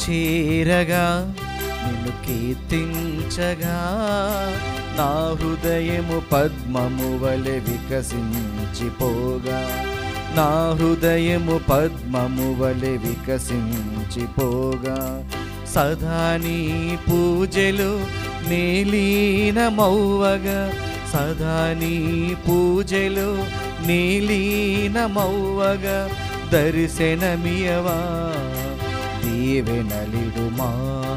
చేరగా నిన్ను కీర్తించగా నా హృదయము పద్మము వలె వికసించిపోగా నా హృదయము పద్మము వలె వికసించిపోగా సదా నీ పూజలు నీలీనమౌవగా సదా నీ పూజలు నీలీనమౌవగా దర్శనమియవా దీవెనలిడుమా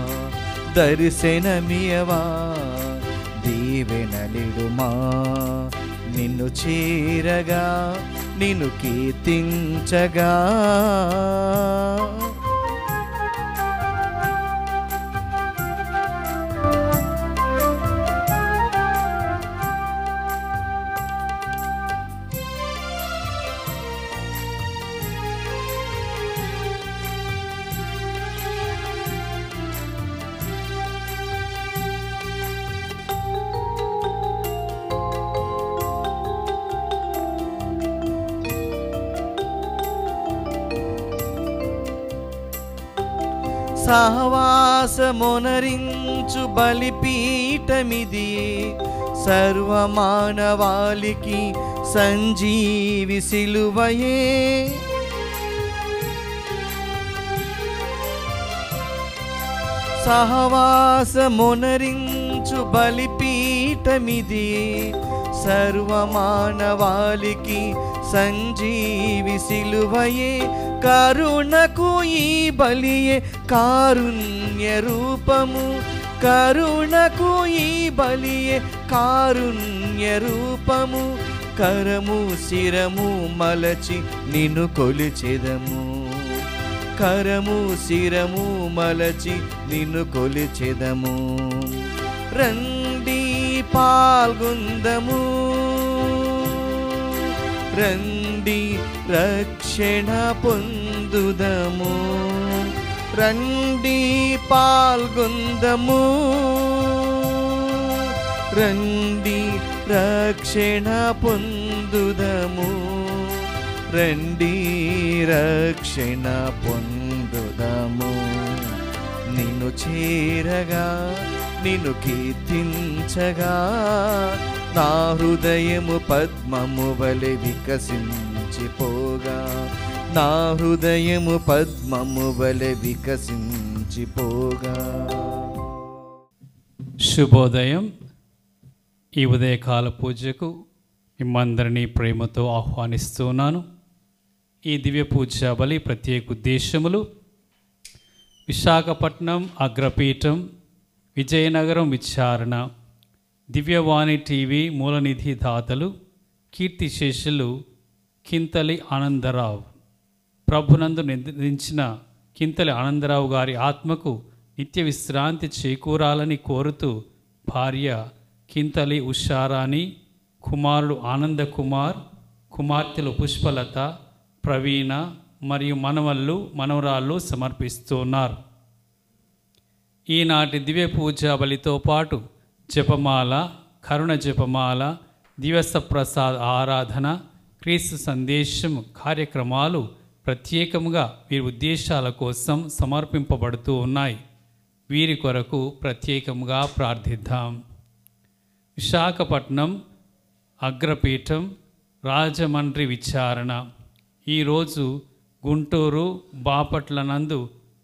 దర్శనమియవా దీవెనలిడుమా నిన్ను చేరగా నిన్ను కీర్తించగా సహవాసమునరించు బలిపీఠమిది సర్వమానవాళికి సంజీవి సిలువయే సహవాసమునరించు బలిపీఠమిది సర్వమానవాళికి సంజీవి సిలువయే కరుణకు ఈ బలియే కారుణ్య రూపము కరుణకు ఈ బలియే కారుణ్య రూపము కరము శిరము మలచి నిన్ను కొలిచెదము కరము శిరము మలచి నిన్ను కొలిచెదము రండి పాల్గొందము రండి రక్షణ పొందుదము రండి పాల్గొందము రండి రక్షణ పొందుదము రండి రక్షణ పొందుదము నిన్ను చేరగా నిన్ను కీర్తించగా నా హృదయము పద్మము వలె వికసించిపోగా నా హృదయము పద్మము వలె వికసించిపోగా శుభోదయం ఈ ఉదయకాల పూజకు మిమ్మందరినీ ప్రేమతో ఆహ్వానిస్తున్నాను ఈ దివ్య పూజ బలి ప్రత్యేక ఉద్దేశములు విశాఖపట్నం అగ్రపీఠం విజయనగరం విచారణ దివ్యవాణి టీవీ మూలనిధి దాతలు కీర్తిశేషులు కింతలి ఆనందరావు ప్రభునందు నిద్రించిన కింతలి ఆనందరావు గారి ఆత్మకు నిత్య విశ్రాంతి చేకూరాలని కోరుతూ భార్య కింతలి ఉషారాణి కుమారుడు ఆనంద కుమార్ కుమార్తెలు పుష్పలత ప్రవీణ మరియు మనవళ్ళు మనవరాళ్ళు సమర్పిస్తున్నారు ఈనాటి దివ్య పూజ బలితో పాటు జపమాల కరుణ జపమాల దివస ప్రసాద్ ఆరాధన క్రీస్తు సందేశం కార్యక్రమాలు ప్రత్యేకంగా వీరి ఉద్దేశాల కోసం సమర్పింపబడుతూ ఉన్నాయి వీరి కొరకు ప్రత్యేకంగా ప్రార్థిద్దాం విశాఖపట్నం అగ్రపీఠం రాజమండ్రి విచారణ ఈరోజు గుంటూరు బాపట్ల నందు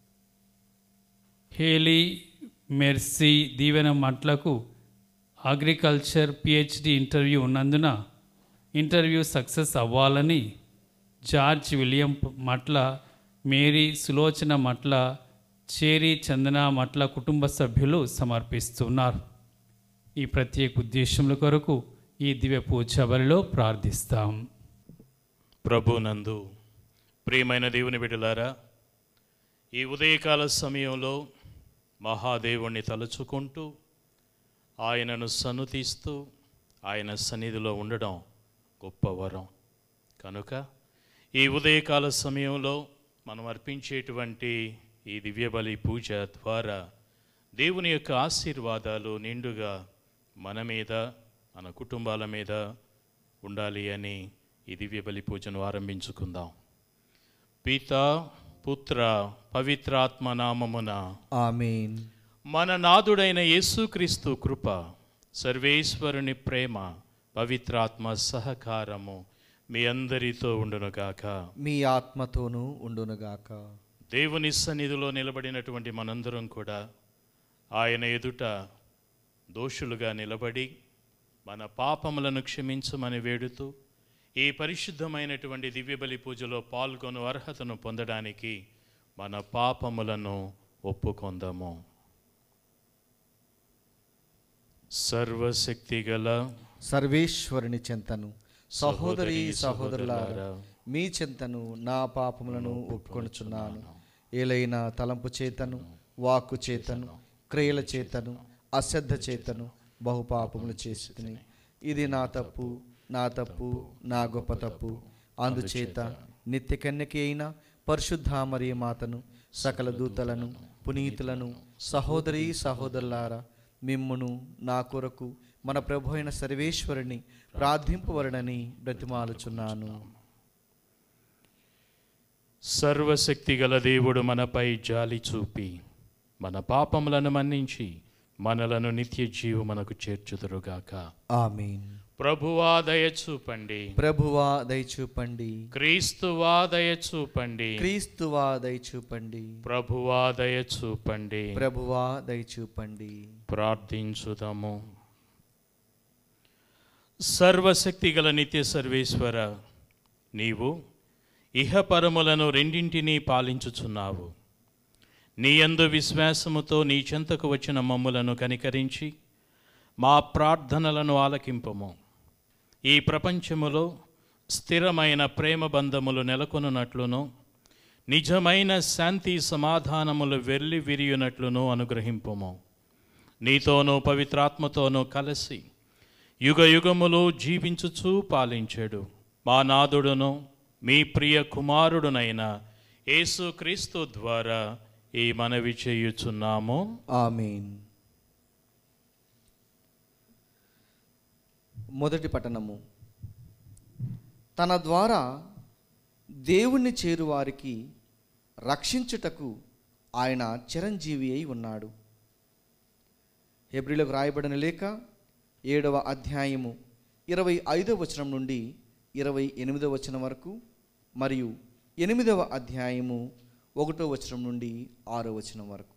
హేలీ మెర్సీ దీవెన మట్లకు అగ్రికల్చర్ పిహెచ్డి ఇంటర్వ్యూ ఉన్నందున ఇంటర్వ్యూ సక్సెస్ అవ్వాలని జార్జ్ విలియం మట్ల మేరీ సులోచన మట్ల చేరి చందన మట్ల కుటుంబ సభ్యులు సమర్పిస్తున్నారు ఈ ప్రత్యేక ఉద్దేశముల కొరకు ఈ దివ్య పూజ బలిలో ప్రార్థిస్తాం ప్రభునందు ప్రియమైన దేవుని బిడ్డలారా ఈ ఉదయకాల సమయంలో మహాదేవుణ్ణి తలుచుకుంటూ ఆయనను సన్నుతిస్తూ ఆయన సన్నిధిలో ఉండడం గొప్ప వరం కనుక ఈ ఉదయకాల సమయంలో మనం అర్పించేటువంటి ఈ దివ్యబలి పూజ ద్వారా దేవుని యొక్క ఆశీర్వాదాలు నిండుగా మన మీద మన కుటుంబాల మీద ఉండాలి అని ఈ దివ్య బలి పూజను ఆరంభించుకుందాం పిత పుత్ర పవిత్రాత్మ నామమున ఆమెన్ మన నాదుడైన యేసుక్రీస్తు కృప సర్వేశ్వరుని ప్రేమ పవిత్రాత్మ సహకారము మీ అందరితో ఉండునుగాక మీ ఆత్మతోనూ ఉండునుగాక దేవుని సన్నిధిలో నిలబడినటువంటి మనందరం కూడా ఆయన ఎదుట దోషులుగా నిలబడి మన పాపములను క్షమించమని వేడుతూ ఈ పరిశుద్ధమైనటువంటి దివ్యబలి పూజలో పాల్గొను అర్హతను పొందడానికి మన పాపములను ఒప్పుకొందాము సర్వశక్తిగల సర్వేశ్వరుని చింతను సహోదరి సహోదరులారా మీ చింతను నా పాపములను ఒప్పుకొనుచున్నాను ఏలైనా తలంపు చేతను వాక్కు చేతను క్రియల చేతను అశ్రద్ధ చేతను బహుపాపములు చేసి ఇది నా తప్పు నా తప్పు నా గొప్ప తప్పు అందుచేత నిత్య కన్యకి అయిన పరిశుద్ధ మరియు మాతను సకల దూతలను పునీతులను సహోదరి సహోదరులారా మిమ్మును నా కొరకు మన ప్రభు అయిన సర్వేశ్వరుని ప్రార్థింపవలనని బ్రతిమాలుచున్నాను సర్వశక్తిగల దేవుడు మనపై జాలి చూపి మన పాపములను మన్నించి మనలను నిత్య జీవమునకు చేర్చుదురుగాక ఆమీన్ ప్రభువా దయ చూపండి ప్రభువా దయచూపండి క్రీస్తువా దయ చూపండి క్రీస్తువా దయచూపండి ప్రభువా దయ చూపండి ప్రభువా దయచూపండి ప్రార్థించుదాము సర్వశక్తి గల నిత్య సర్వేశ్వర నీవు ఇహపరములను రెండింటినీ పాలించుచున్నావు నీ యందు విశ్వాసముతో నీ చెంతకు వచ్చిన మమ్ములను కనికరించి మా ప్రార్థనలను ఆలకింపము ఈ ప్రపంచములో స్థిరమైన ప్రేమ బంధములు నెలకొనున్నట్లును నిజమైన శాంతి సమాధానములు వెర్లి విరియునట్లును అనుగ్రహింపుము నీతోనూ పవిత్రాత్మతోనూ కలిసి యుగ యుగములు జీవించుచూ పాలించాడు మా నాదుడును మీ ప్రియ కుమారుడునైన యేసుక్రీస్తు ద్వారా ఈ మనవి చేయుచున్నాము ఆమీన్ మొదటి పట్టణము తన ద్వారా దేవుణ్ణి చేరువారికి రక్షించుటకు ఆయన చిరంజీవి అయి ఉన్నాడు హెబ్రిలకు రాయబడిన లేఖ ఏడవ అధ్యాయము ఇరవై ఐదవ వచనం నుండి ఇరవై ఎనిమిదవ వచనం వరకు మరియు ఎనిమిదవ అధ్యాయము ఒకటో వచనం నుండి ఆరో వచనం వరకు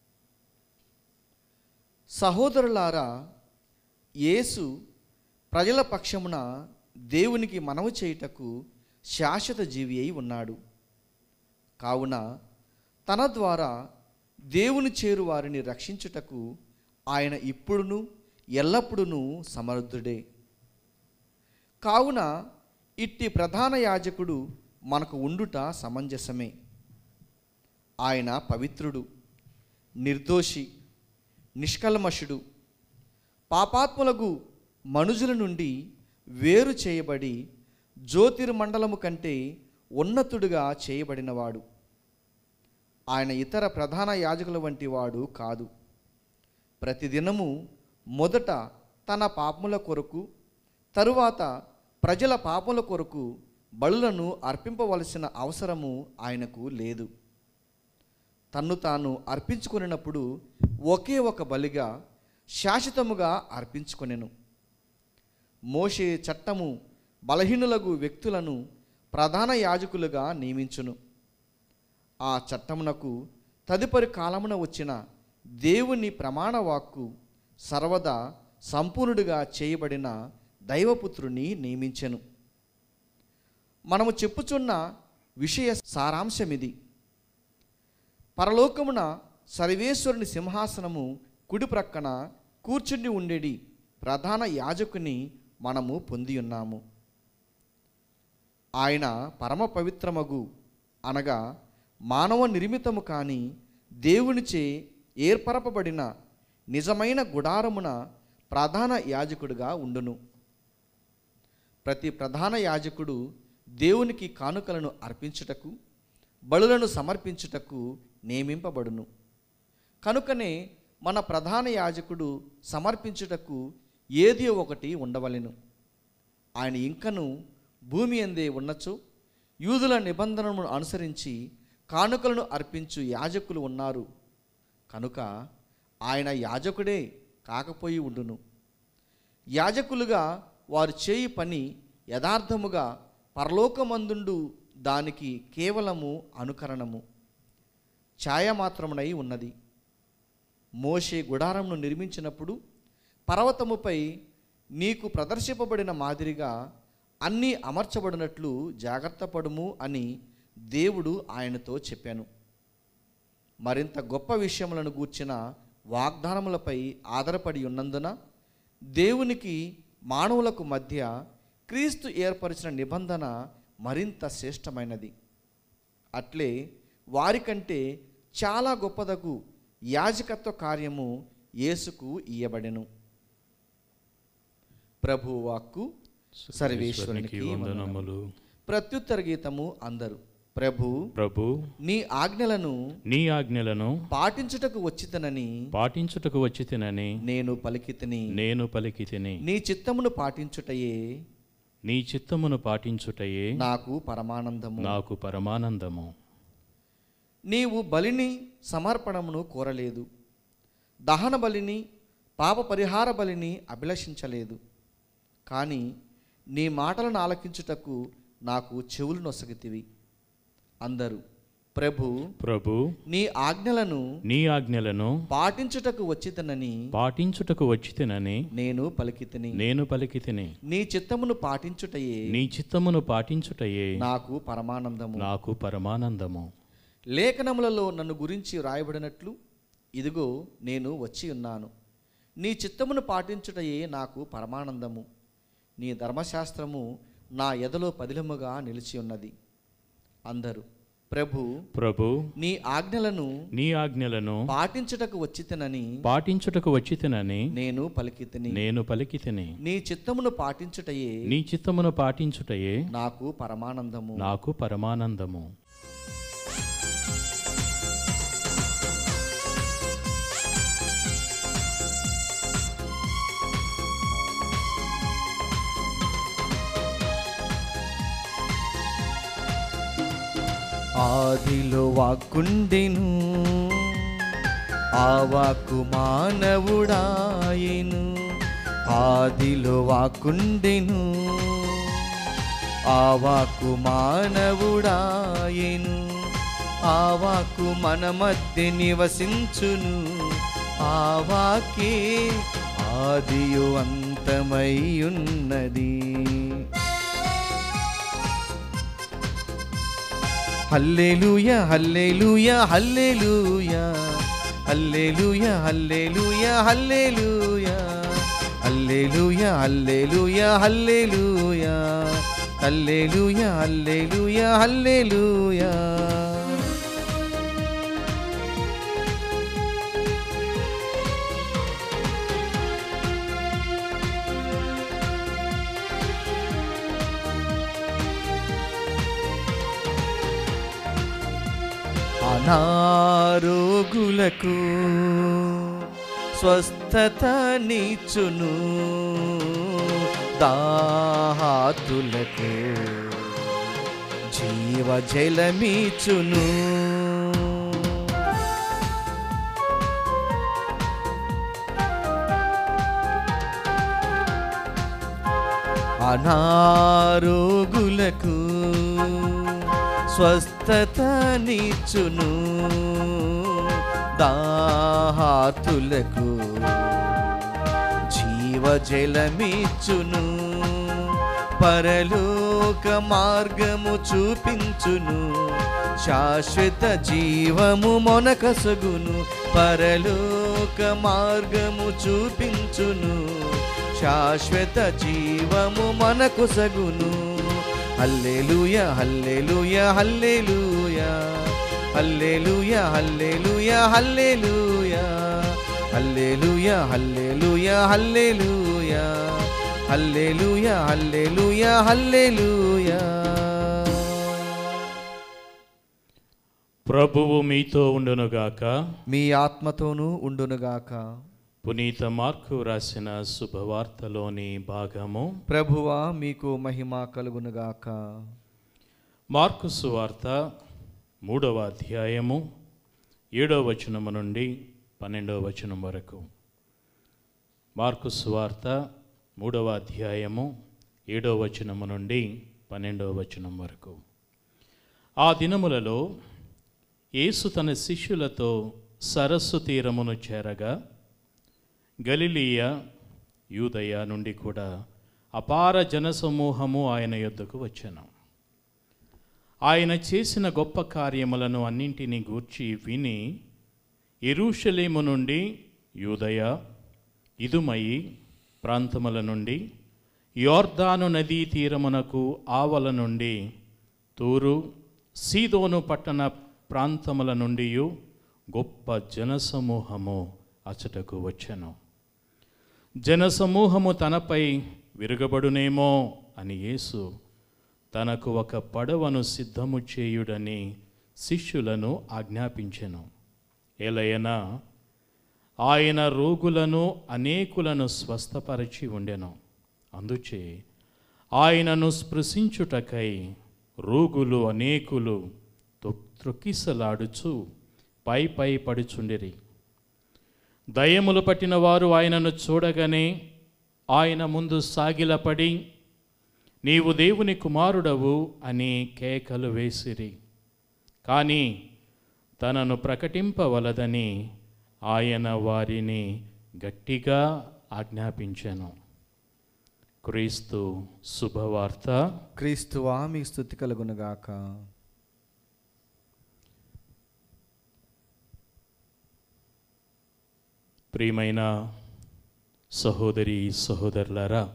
సహోదరులారా యేసు ప్రజల పక్షమున దేవునికి మనవి చేయుటకు శాశ్వత జీవి అయి ఉన్నాడు కావున తన ద్వారా దేవుని చేరు వారిని రక్షించుటకు ఆయన ఇప్పుడును ఎల్లప్పుడూ సమర్థుడే కావున ఇట్టి ప్రధాన యాజకుడు మనకు ఉండుట సమంజసమే ఆయన పవిత్రుడు నిర్దోషి నిష్కల్మషుడు పాపాత్ములకు మనుజుల నుండి వేరు చేయబడి జ్యోతిర్మండలము కంటే ఉన్నతుడుగా చేయబడినవాడు ఆయన ఇతర ప్రధాన యాజకుల వంటి వాడు కాదు ప్రతిదినము మొదట తన పాపముల కొరకు తరువాత ప్రజల పాపముల కొరకు బలులను అర్పింపవలసిన అవసరము ఆయనకు లేదు తన్ను తాను అర్పించుకున్నప్పుడు ఒకే ఒక బలిగా శాశ్వతముగా అర్పించుకొనెను మోషే చట్టము బలహీనులకు వ్యక్తులను ప్రధాన యాజకులుగా నియమించును ఆ చట్టమునకు తదుపరి కాలమున వచ్చిన దేవుని ప్రమాణ వాక్కు సర్వదా సంపూర్ణుడిగా చేయబడిన దైవపుత్రుని నియమించెను మనము చెప్పుచున్న విషయ సారాంశమిది పరలోకమున సర్వేశ్వరుని సింహాసనము కుడి ప్రక్కన కూర్చుండి ఉండేడి ప్రధాన యాజకుని మనము పొంది ఉన్నాము ఆయన పరమ పవిత్రమగు అనగా మానవ నిర్మితము కాని దేవునిచే ఏర్పరపబడిన నిజమైన గుడారమున ప్రధాన యాజకుడుగా ఉండును ప్రతి ప్రధాన యాజకుడు దేవునికి కానుకలను అర్పించుటకు బలులను సమర్పించుటకు నియమింపబడును కనుకనే మన ప్రధాన యాజకుడు సమర్పించుటకు ఏది ఒకటి ఉండవలెను ఆయన ఇంకను భూమి అందే ఉన్నచో యూదుల నిబంధనను అనుసరించి కానుకలను అర్పించు యాజకులు ఉన్నారు కనుక ఆయన యాజకుడే కాకపోయి ఉండును యాజకులుగా వారు చేయి పని యథార్థముగా పరలోకమందుండు దానికి కేవలము అనుకరణము ఛాయమాత్రమునై ఉన్నది మోషే గుడారంను నిర్మించినప్పుడు పర్వతముపై నీకు ప్రదర్శింపబడిన మాదిరిగా అన్నీ అమర్చబడినట్లు జాగ్రత్త పడుము అని దేవుడు ఆయనతో చెప్పాను మరింత గొప్ప విషయములను గూర్చిన వాగ్దానములపై ఆధారపడి ఉన్నందున దేవునికి మానవులకు మధ్య క్రీస్తు ఏర్పరిచిన నిబంధన మరింత శ్రేష్టమైనది అట్లే వారికంటే చాలా గొప్పదగు యాజకత్వ కార్యము యేసుకు ఇయ్యబడెను ప్రభు వాక్కు సర్వేశ్వరునికి వందనములు. వందనములు ప్రత్యుత్తర గీతము అందరు ప్రభు ప్రభు నీ ఆజ్ఞలను నీ ఆజ్ఞలను పాటించుటకు వచ్చితనని పాటించుటకు వచ్చి తినని నేను పలికితిని నేను పలికి తిని నీ చిత్తమును పాటించుటయే నీ చిత్తమును పాటించుటయే నాకు పరమానందము నాకు పరమానందము నీవు బలిని సమర్పణమును కోరలేదు దహన బలిని పాప పరిహార బలిని అభిలషించలేదు కానీ నీ మాటలను ఆలకించుటకు నాకు చెవులు నొసగితివి అందరూ ప్రభు ప్రభు నీ ఆజ్ఞలను నీ ఆజ్ఞలను పాటించుటకు వచ్చితనని పాటించుటకు వచ్చి తినని నేను పలికితిని నేను పలికి తిని నీ చిత్తమును పాటించుటయే నీ చిత్తమును పాటించుటయే నాకు పరమానందము నాకు పరమానందము లేఖనములలో నన్ను గురించి వ్రాయబడినట్లు ఇదిగో నేను వచ్చి ఉన్నాను నీ చిత్తమును పాటించుటయే నాకు పరమానందము నీ ధర్మశాస్త్రము నా ఎదలో పదిలముగా నిలిచి ఉన్నది అందరూ ప్రభు ప్రభు నీ ఆజ్ఞలను నీ ఆజ్ఞలను పాటించుటకు వచ్చితనని పాటించుటకు వచ్చి తినని నేను పలికితిని నేను పలికి తిని నీ చిత్తమును పాటించుటయే నీ చిత్తమును పాటించుటయే నాకు పరమానందము నాకు పరమానందము ఆదిలో వాక్కుండెను ఆ వాక్కు మానవుడాయెను ఆదిలో వాక్కుండెను ఆ వాక్కు మానవుడాయెను ఆ వాక్కు మన మధ్య నివసించును ఆ వాకే ఆదియు అంతమై ఉన్నది హల్లెలూయ హల్లెలూయ హల్లెలూయ హల్లెలూయ హల్లెలూయ హల్లెలూయ హల్లెలూయ హల్లెలూయ హల్లెలూయ హల్లెలూయ హల్లెలూయ హల్లెలూయ అనారోగులకు స్వస్థత నీచును దాహాతులకు జీవజలమీచును అనారోగులకు స్వస్థత నీచును దాహాతులకు జీవజలమిచ్చును పరలోక మార్గము చూపించును శాశ్వత జీవము మొనకసగును పరలోక మార్గము చూపించును శాశ్వత జీవము మనకు సగును హల్లెలూయ హల్లెలూయ హల్లెలూయ హల్లెలూయ హల్లెలూయ హల్లెలూయ హల్లెలూయ హల్లెలూయ హల్లెలూయ హల్లెలూయ హల్లెలూయ హల్లెలూయ ప్రభువు మీతో ఉండునుగాక మీ ఆత్మతోనూ ఉండునుగాక పునీత మార్కు రాసిన శుభవార్తలోని భాగము ప్రభువా మీకు మహిమ కలుగునుగాక మార్కు సువార్త మూడవ అధ్యాయము ఏడవ వచనము నుండి పన్నెండవ వచనం వరకు మార్కు సువార్త మూడవ అధ్యాయము ఏడవ వచనము నుండి పన్నెండవ వచనం వరకు ఆ దినములలో యేసు తన శిష్యులతో సరస్సు తీరమును చేరగా గలిలీయ యూదయ నుండి కూడా అపార జనసమూహము ఆయన యొద్దకు వచ్చాను ఆయన చేసిన గొప్ప కార్యములను అన్నింటినీ గూర్చి విని ఎరూషలేము నుండి యూదయ ఇదుమయి ప్రాంతముల నుండి యోర్దాను నదీ తీరమునకు ఆవల నుండి తూరు సీదోను పట్టణ ప్రాంతముల నుండి గొప్ప జనసమూహము అచటకు వచ్చెను జనసమూహము తనపై విరగబడునేమో అని యేసు తనకు ఒక పడవను సిద్ధము చేయుడని శిష్యులను ఆజ్ఞాపించెను ఎలయనా ఆయన రోగులను అనేకులను స్వస్థపరిచి ఉండెను అందుచే ఆయనను స్పృశించుటకై రోగులు అనేకులు తొ- త్రొక్కిసలాడుచు పై పై పడుచుండిరి దయ్యములు పట్టిన వారు ఆయనను చూడగానే ఆయన ముందు సాగిలపడి నీవు దేవుని కుమారుడవు అని కేకలు వేసిరి కానీ తనను ప్రకటింపవలదని ఆయన వారిని గట్టిగా ఆజ్ఞాపించాను క్రీస్తు శుభవార్త క్రీస్తువా మీ స్థుతి కలుగునుగాక ప్రియమైన సహోదరి సహోదరులారా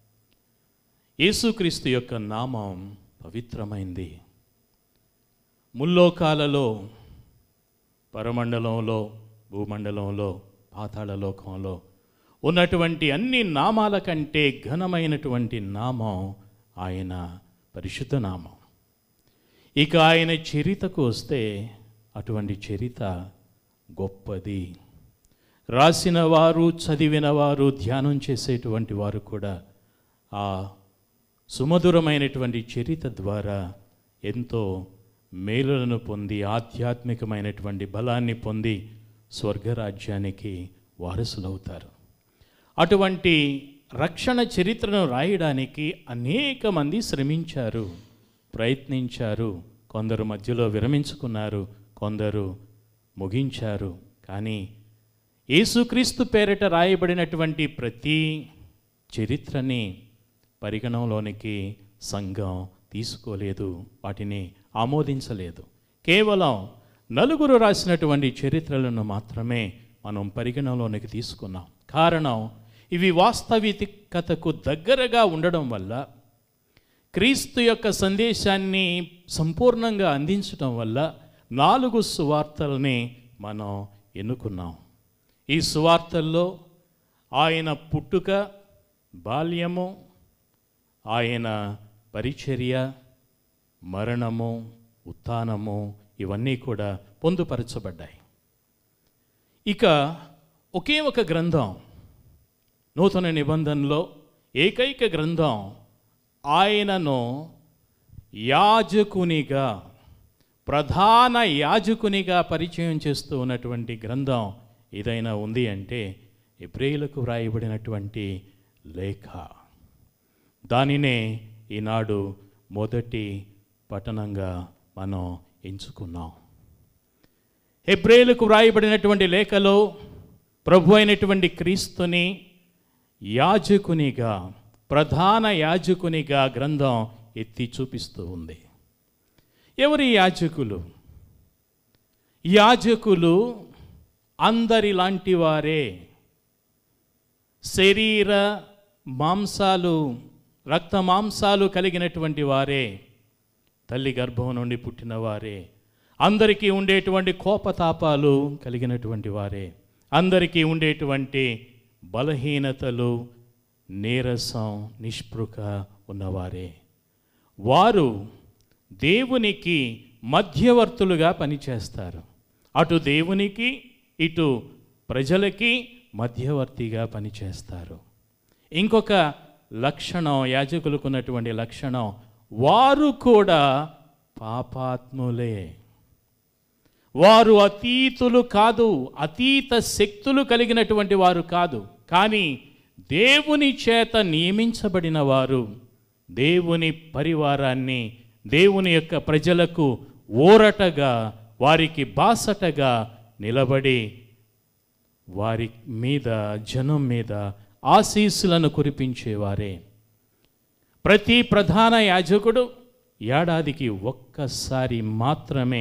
యేసుక్రీస్తు యొక్క నామం పవిత్రమైంది ముల్లోకాలలో పరమండలంలో భూమండలంలో పాతాళలోకంలో ఉన్నటువంటి అన్ని నామాల కంటే ఘనమైనటువంటి నామం ఆయన పరిశుద్ధ నామం ఇక ఆయన చరితకు వస్తే అటువంటి చరిత గొప్పది రాసిన వారు చదివిన వారు ధ్యానం చేసేటువంటి వారు కూడా ఆ సుమధురమైనటువంటి చరిత ద్వారా ఎంతో మేలులను పొంది ఆధ్యాత్మికమైనటువంటి బలాన్ని పొంది స్వర్గరాజ్యానికి వారసులవుతారు అటువంటి రక్షణ చరిత్రను రాయడానికి అనేక మంది శ్రమించారు ప్రయత్నించారు కొందరు మధ్యలో విరమించుకున్నారు కొందరు ముగించారు కానీ యేసుక్రీస్తు పేరిట రాయబడినటువంటి ప్రతి చరిత్రని పరిగణంలోనికి సంఘం తీసుకోలేదు వాటిని ఆమోదించలేదు కేవలం నలుగురు రాసినటువంటి చరిత్రలను మాత్రమే మనం పరిగణంలోనికి తీసుకున్నాం కారణం ఇవి వాస్తవికతకు దగ్గరగా ఉండడం వల్ల క్రీస్తు యొక్క సందేశాన్ని సంపూర్ణంగా అందించడం వల్ల నాలుగు సువార్తల్ని మనం ఎన్నుకున్నాం ఈ సువార్తల్లో ఆయన పుట్టుక బాల్యము ఆయన పరిచర్య మరణము ఉత్థానము ఇవన్నీ కూడా పొందుపరచబడ్డాయి ఇక ఒకే ఒక గ్రంథం నూతన నిబంధనలో ఏకైక గ్రంథం ఆయనను యాజకునిగా ప్రధాన యాజకునిగా పరిచయం చేస్తూ ఉన్నటువంటి గ్రంథం ఏదైనా ఉంది అంటే ఎబ్రేయులకు వ్రాయబడినటువంటి లేఖ దానినే ఈనాడు మొదటి పఠనంగా మనం ఎంచుకున్నాం హెబ్రేయులకు వ్రాయబడినటువంటి లేఖలో ప్రభు అయినటువంటి క్రీస్తుని యాజకునిగా ప్రధాన యాజకునిగా గ్రంథం ఎత్తి చూపిస్తూ ఉంది ఎవరి యాజకులు యాజకులు అందరిలాంటి వారే శరీర మాంసాలు రక్త మాంసాలు కలిగినటువంటి వారే తల్లి గర్భం నుండి పుట్టిన వారే అందరికీ ఉండేటువంటి కోపతాపాలు కలిగినటువంటి వారే అందరికీ ఉండేటువంటి బలహీనతలు నీరసం నిష్పృక ఉన్నవారే వారు దేవునికి మధ్యవర్తులుగా పనిచేస్తారు అటు దేవునికి ఇటు ప్రజలకి మధ్యవర్తిగా పనిచేస్తారు ఇంకొక లక్షణం యాజకులకు ఉన్నటువంటి లక్షణం వారు కూడా పాపాత్ములే వారు అతీతులు కాదు అతీత శక్తులు కలిగినటువంటి వారు కాదు కానీ దేవుని చేత నియమించబడిన వారు దేవుని పరివారాన్ని దేవుని యొక్క ప్రజలకు ఊరటగా వారికి బాసటగా నిలబడి వారి మీద జనం మీద ఆశీస్సులను కురిపించేవారే ప్రతి ప్రధాన యాజకుడు ఏడాదికి ఒక్కసారి మాత్రమే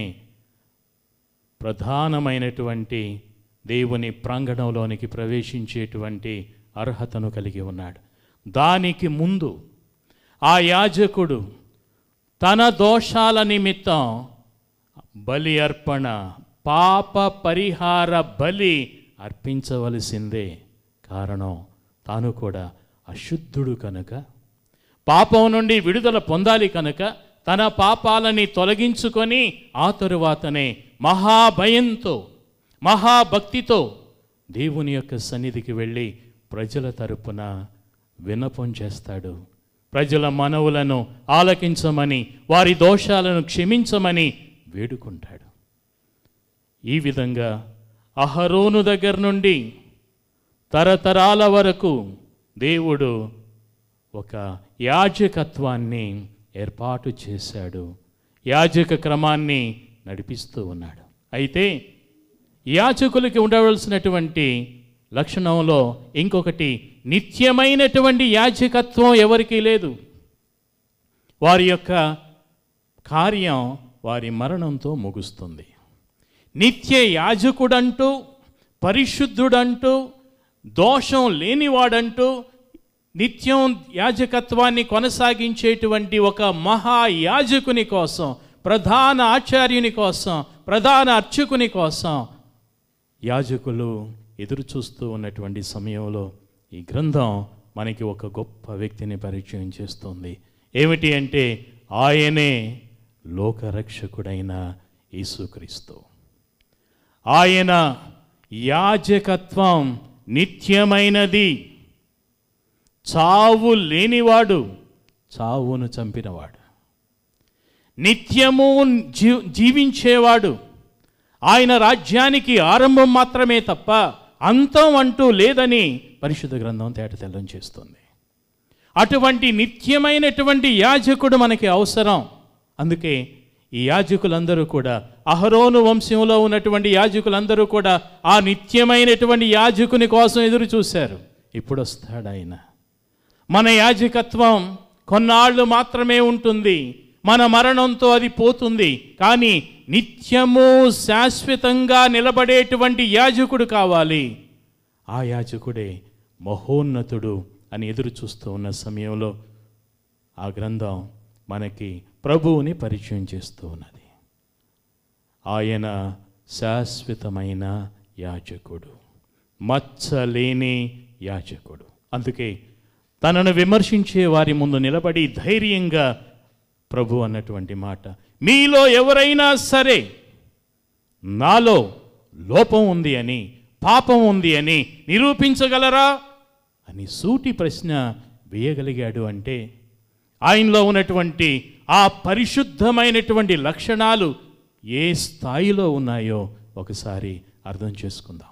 ప్రధానమైనటువంటి దేవుని ప్రాంగణంలోనికి ప్రవేశించేటువంటి అర్హతను కలిగి ఉన్నాడు దానికి ముందు ఆ యాజకుడు తన దోషాల నిమిత్తం బలి అర్పణ పాప పరిహార బలి అర్పించవలసిందే కారణం తాను కూడా అశుద్ధుడు కనుక పాపం నుండి విడుదల పొందాలి కనుక తన పాపాలని తొలగించుకొని ఆ తరువాతనే మహాభయంతో మహాభక్తితో దేవుని యొక్క సన్నిధికి వెళ్ళి ప్రజల తరపున విన్నపం చేస్తాడు ప్రజల మనవులను ఆలకించమని వారి దోషాలను క్షమించమని వేడుకుంటాడు ఈ విధంగా అహరోను దగ్గర నుండి తరతరాల వరకు దేవుడు ఒక యాజకత్వాన్ని ఏర్పాటు చేశాడు యాజక క్రమాన్ని నడిపిస్తూ ఉన్నాడు అయితే యాజకులకి ఉండవలసినటువంటి లక్షణంలో ఇంకొకటి నిత్యమైనటువంటి యాజకత్వం ఎవరికీ లేదు వారి యొక్క కార్యం వారి మరణంతో ముగుస్తుంది నిత్య యాజకుడంటూ పరిశుద్ధుడంటూ దోషం లేనివాడంటూ నిత్యం యాజకత్వాన్ని కొనసాగించేటువంటి ఒక మహాయాజకుని కోసం ప్రధాన ఆచార్యుని కోసం ప్రధాన అర్చకుని కోసం యాజకులు ఎదురు చూస్తూ ఉన్నటువంటి సమయంలో ఈ గ్రంథం మనకి ఒక గొప్ప వ్యక్తిని పరిచయం చేస్తుంది ఏమిటి అంటే ఆయనే లోకరక్షకుడైన యేసుక్రీస్తు ఆయన యాజకత్వం నిత్యమైనది చావు లేనివాడు చావును చంపినవాడు నిత్యము జీ జీవించేవాడు ఆయన రాజ్యానికి ఆరంభం మాత్రమే తప్ప అంతం అంటూ లేదని పరిశుద్ధ గ్రంథం తేటతెల్లం చేస్తుంది అటువంటి నిత్యమైనటువంటి యాజకుడు మనకి అవసరం అందుకే ఈ యాజకులందరూ కూడా అహరోను వంశంలో ఉన్నటువంటి యాజకులందరూ కూడా ఆ నిత్యమైనటువంటి యాజకుని కోసం ఎదురు చూశారు ఇప్పుడు వస్తాడు ఆయన మన యాజకత్వం కొన్నాళ్ళు మాత్రమే ఉంటుంది మన మరణంతో అది పోతుంది కానీ నిత్యము శాశ్వతంగా నిలబడేటువంటి యాజకుడు కావాలి ఆ యాజకుడే మహోన్నతుడు అని ఎదురు చూస్తూ ఉన్న సమయంలో ఆ గ్రంథం మనకి ప్రభువుని పరిచయం చేస్తూ ఉన్నది ఆయన శాశ్వతమైన యాజకుడు మచ్చలేని యాజకుడు అందుకే తనను విమర్శించే వారి ముందు నిలబడి ధైర్యంగా ప్రభు అన్నటువంటి మాట మీలో ఎవరైనా సరే నాలో లోపం ఉంది అని పాపం ఉంది అని నిరూపించగలరా అని సూటి ప్రశ్న వేయగలిగాడు అంటే ఆయనలో ఉన్నటువంటి ఆ పరిశుద్ధమైనటువంటి లక్షణాలు ఏ స్థాయిలో ఉన్నాయో ఒకసారి అర్థం చేసుకుందాం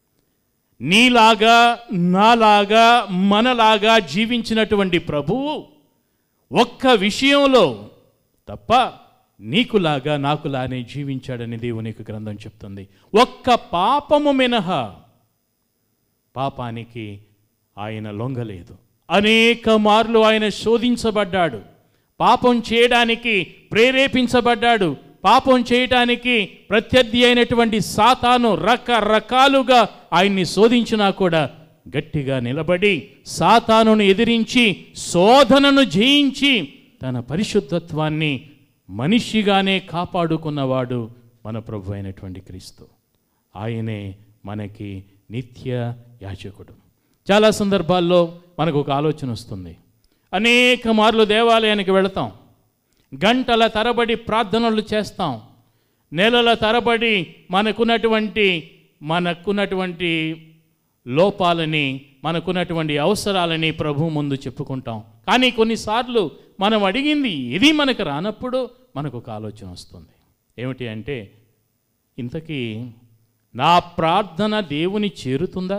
నీలాగా నాలాగా మనలాగా జీవించినటువంటి ప్రభువు ఒక్క విషయంలో తప్ప నీకులాగా నాకులానే జీవించాడని దేవునికి గ్రంథం చెప్తుంది ఒక్క పాపము మినహా పాపానికి ఆయన లొంగలేదు అనేక మార్లు ఆయన శోధించబడ్డాడు పాపం చేయడానికి ప్రేరేపించబడ్డాడు పాపం చేయటానికి ప్రత్యర్థి అయినటువంటి సాతాను రకరకాలుగా ఆయన్ని శోధించినా కూడా గట్టిగా నిలబడి సాతానును ఎదిరించి శోధనను జయించి తన పరిశుద్ధత్వాన్ని మనిషిగానే కాపాడుకున్నవాడు మన ప్రభు అయినటువంటి క్రీస్తు ఆయనే మనకి నిత్య యాచకుడు చాలా సందర్భాల్లో మనకు ఒక ఆలోచన వస్తుంది అనేక మార్లు దేవాలయానికి వెళతాం గంటల తరబడి ప్రార్థనలు చేస్తాం నెలల తరబడి మనకున్నటువంటి మనకున్నటువంటి లోపాలని మనకున్నటువంటి అవసరాలని ప్రభు ముందు చెప్పుకుంటాం కానీ కొన్నిసార్లు మనం అడిగింది ఇది మనకు రానప్పుడు మనకు ఒక ఆలోచన వస్తుంది ఏమిటి అంటే ఇంతకీ నా ప్రార్థన దేవుని చేరుతుందా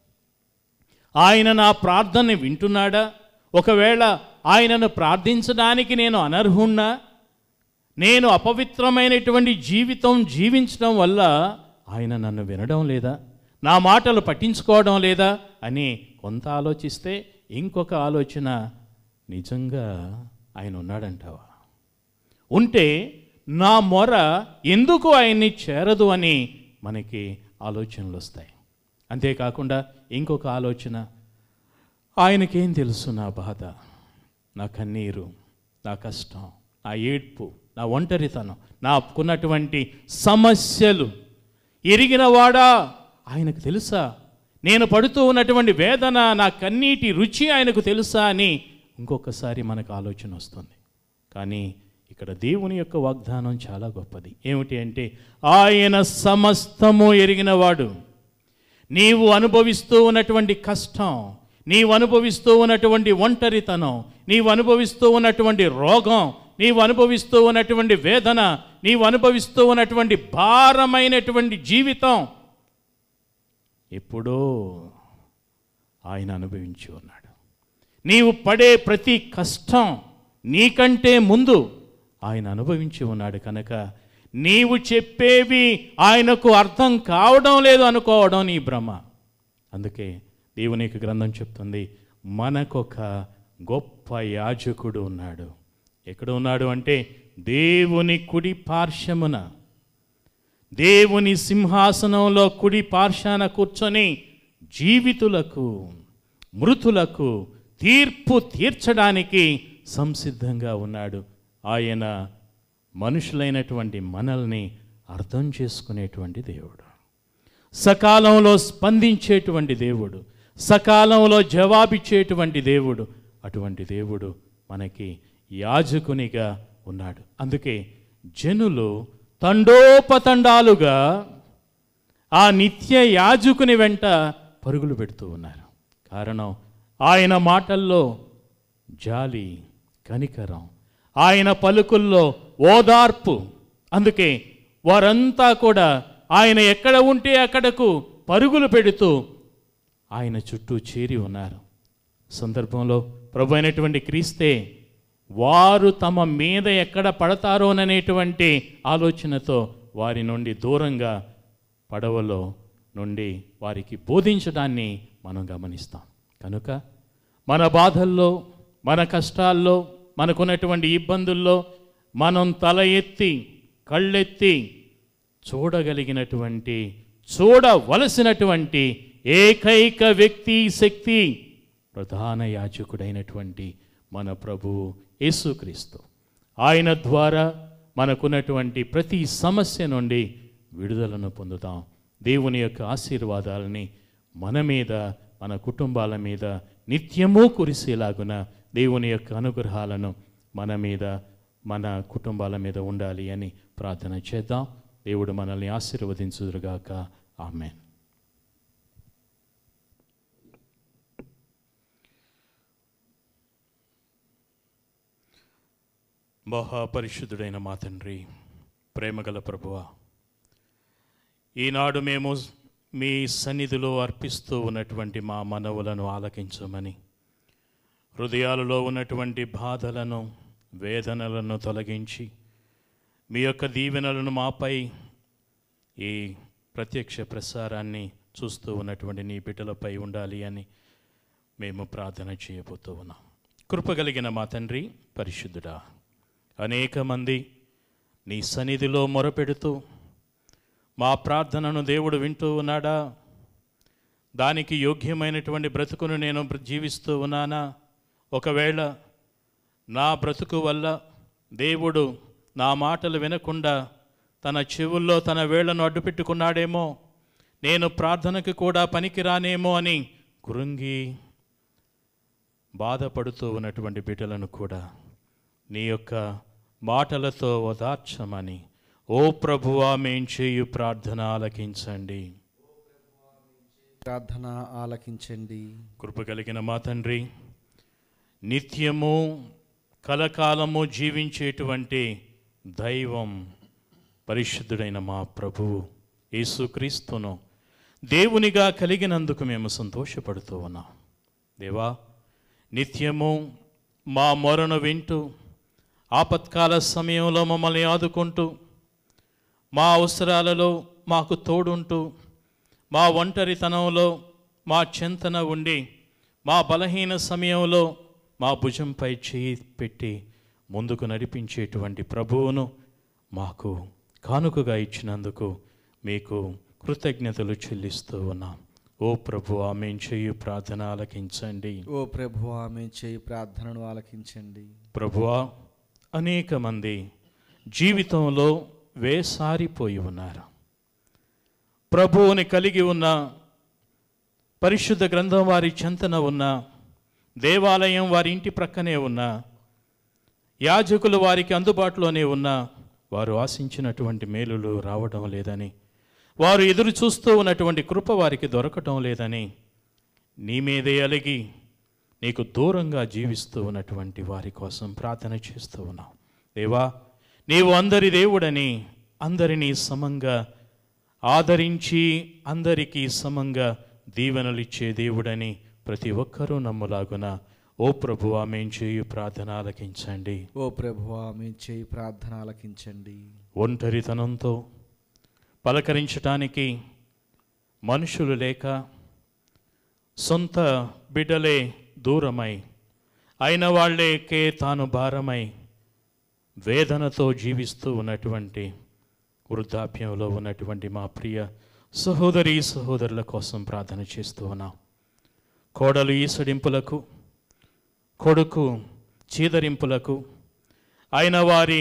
ఆయన నా ప్రార్థనని వింటున్నాడా ఒకవేళ ఆయనను ప్రార్థించడానికి నేను అనర్హున్నా నేను అపవిత్రమైనటువంటి జీవితం జీవించడం వల్ల ఆయన నన్ను వినడం లేదా నా మాటలు పట్టించుకోవడం లేదా అని కొంత ఆలోచిస్తే ఇంకొక ఆలోచన నిజంగా ఆయన ఉన్నాడంటావా ఉంటే నా మొర ఎందుకు ఆయన్ని చేరదు అని మనకి ఆలోచనలు వస్తాయి అంతేకాకుండా ఇంకొక ఆలోచన ఆయనకేం తెలుసు నా బాధ నా కన్నీరు నా కష్టం నా ఏడ్పు నా ఒంటరితనం నాకున్నటువంటి సమస్యలు ఎరిగినవాడా ఆయనకు తెలుసా నేను పడుతూ ఉన్నటువంటి వేదన నా కన్నీటి రుచి ఆయనకు తెలుసా అని ఇంకొకసారి మనకు ఆలోచన వస్తుంది కానీ ఇక్కడ దేవుని యొక్క వాగ్దానం చాలా గొప్పది ఏమిటి అంటే ఆయన సమస్తము ఎరిగినవాడు నీవు అనుభవిస్తూ ఉన్నటువంటి కష్టం నీవు అనుభవిస్తూ ఉన్నటువంటి ఒంటరితనం నీవు అనుభవిస్తూ ఉన్నటువంటి రోగం నీవు అనుభవిస్తూ ఉన్నటువంటి వేదన నీవు అనుభవిస్తూ ఉన్నటువంటి భారమైనటువంటి జీవితం ఎప్పుడో ఆయన అనుభవించి ఉన్నాడు నీవు పడే ప్రతి కష్టం నీకంటే ముందు ఆయన అనుభవించి ఉన్నాడు కనుక నీవు చెప్పేవి ఆయనకు అర్థం కావడం లేదు అనుకోవడం నీ భ్రమ అందుకే దేవుని యొక్క గ్రంథం చెప్తుంది మనకొక గొప్ప యాజకుడు ఉన్నాడు ఎక్కడ ఉన్నాడు అంటే దేవుని కుడి పార్శ్వమున దేవుని సింహాసనంలో కుడి పార్శాన కూర్చొని జీవితులకు మృతులకు తీర్పు తీర్చడానికి సంసిద్ధంగా ఉన్నాడు ఆయన మనుషులైనటువంటి మనల్ని అర్థం చేసుకునేటువంటి దేవుడు సకాలంలో స్పందించేటువంటి దేవుడు సకాలంలో జవాబిచ్చేటువంటి దేవుడు అటువంటి దేవుడు మనకి యాజకునిగా ఉన్నాడు అందుకే జనులు తండోపతండాలుగా ఆ నిత్య యాజకుని వెంట పరుగులు పెడుతూ ఉన్నారు కారణం ఆయన మాటల్లో జాలి కనికరం ఆయన పలుకుల్లో ఓదార్పు అందుకే వారంతా కూడా ఆయన ఎక్కడ ఉంటే అక్కడకు పరుగులు పెడుతూ ఆయన చుట్టూ చేరి ఉన్నారు సందర్భంలో ప్రభు అయినటువంటి క్రీస్తే వారు తమ మీద ఎక్కడ పడతారోననేటువంటి ఆలోచనతో వారి నుండి దూరంగా పడవలో నుండి వారికి బోధించడాన్ని మనం గమనిస్తాం కనుక మన బాధల్లో మన కష్టాల్లో మనకున్నటువంటి ఇబ్బందుల్లో మనం తల ఎత్తి కళ్ళెత్తి చూడగలిగినటువంటి చూడవలసినటువంటి ఏకైక వ్యక్తి శక్తి ప్రధాన యాజకుడైనటువంటి మన ప్రభువు యేసుక్రీస్తు ఆయన ద్వారా మనకున్నటువంటి ప్రతి సమస్య నుండి విడుదలను పొందుతాం దేవుని యొక్క ఆశీర్వాదాలని మన మీద మన కుటుంబాల మీద నిత్యము కురిసేలాగున దేవుని యొక్క అనుగ్రహాలను మన మీద మన కుటుంబాల మీద ఉండాలి అని ప్రార్థన చేద్దాం దేవుడు మనల్ని ఆశీర్వదించుదురుగాక ఆమెన్ మహాపరిశుద్ధుడైన మా తండ్రి ప్రేమగల ప్రభువ ఈనాడు మేము మీ సన్నిధిలో అర్పిస్తూ ఉన్నటువంటి మా మనవులను ఆలకించమని హృదయాలలో ఉన్నటువంటి బాధలను వేదనలను తొలగించి మీ యొక్క దీవెనలను మాపై ఈ ప్రత్యక్ష ప్రసారాన్ని చూస్తూ ఉన్నటువంటి నీ బిడ్డలపై ఉండాలి అని మేము ప్రార్థన చేయబోతూ ఉన్నాం కృపగలిగిన మా తండ్రి పరిశుద్ధుడా అనేక మంది నీ సన్నిధిలో మొరపెడుతూ మా ప్రార్థనను దేవుడు వింటూ ఉన్నాడా దానికి యోగ్యమైనటువంటి బ్రతుకును నేను బ్ర- జీవిస్తూ ఉన్నానా ఒకవేళ నా బ్రతుకు వల్ల దేవుడు నా మాటలు వినకుండా తన చెవుల్లో తన వేళ్లను అడ్డుపెట్టుకున్నాడేమో నేను ప్రార్థనకు కూడా పనికిరానేమో అని కృంగి బాధపడుతూ ఉన్నటువంటి బిడ్డలను కూడా నీ యొక్క మాటలతో ఓదార్చమని ఓ ప్రభువా మేం చేయు ప్రార్థన ఆలకించండి ప్రార్థన ఆలకించండి కృప కలిగిన మా తండ్రి నిత్యము కలకాలము జీవించేటువంటి దైవం పరిశుద్ధుడైన మా ప్రభువు యేసుక్రీస్తును దేవునిగా కలిగినందుకు మేము సంతోషపడుతూ ఉన్నాం దేవా నిత్యము మా మొరను వింటూ ఆపత్కాల సమయంలో మమ్మల్ని ఆదుకుంటూ మా అవసరాలలో మాకు తోడుంటూ మా ఒంటరితనంలో మా చింతన ఉండి మా బలహీన సమయంలో మా భుజంపై చేయి పెట్టి ముందుకు నడిపించేటువంటి ప్రభువును మాకు కానుకగా ఇచ్చినందుకు మీకు కృతజ్ఞతలు చెల్లిస్తూ ఉన్నాం ఓ ప్రభు ఆమె చేయు ప్రార్థన ఆలకించండి ఓ ప్రభు ఆమె చేయి ప్రార్థనను ఆలకించండి ప్రభువా అనేక మంది జీవితంలో వేసారిపోయి ఉన్నారు ప్రభువుని కలిగి ఉన్న పరిశుద్ధ గ్రంథం వారి చెంతన ఉన్న దేవాలయం వారి ఇంటి ప్రక్కనే ఉన్న యాజకులు వారికి అందుబాటులోనే ఉన్న వారు ఆశించినటువంటి మేలులు రావడం లేదని వారు ఎదురు చూస్తూ ఉన్నటువంటి కృప వారికి దొరకటం లేదని నీ మీదే అలిగి నీకు దూరంగా జీవిస్తూ ఉన్నటువంటి వారి కోసం ప్రార్థన చేస్తూ ఉన్నాం దేవా నీవు అందరి దేవుడని అందరినీ సమంగా ఆదరించి అందరికీ సమంగా దీవెనలిచ్చే దేవుడని ప్రతి ఒక్కరూ నమ్ములాగున ఓ ప్రభు ఆమె చేయు ప్రార్థన ఆలకించండి ఓ ప్రభు ఆమె చేయి ప్రార్థన ఆలకించండి ఒంటరితనంతో పలకరించటానికి మనుషులు లేక సొంత బిడ్డలే దూరమై అయిన వాళ్ళకే తాను భారమై వేదనతో జీవిస్తూ ఉన్నటువంటి వృద్ధాప్యంలో ఉన్నటువంటి మా ప్రియ సహోదరి సహోదరుల కోసం ప్రార్థన చేస్తూ ఉన్నాం కోడలు ఈసడింపులకు కొడుకు చీదరింపులకు అయిన వారి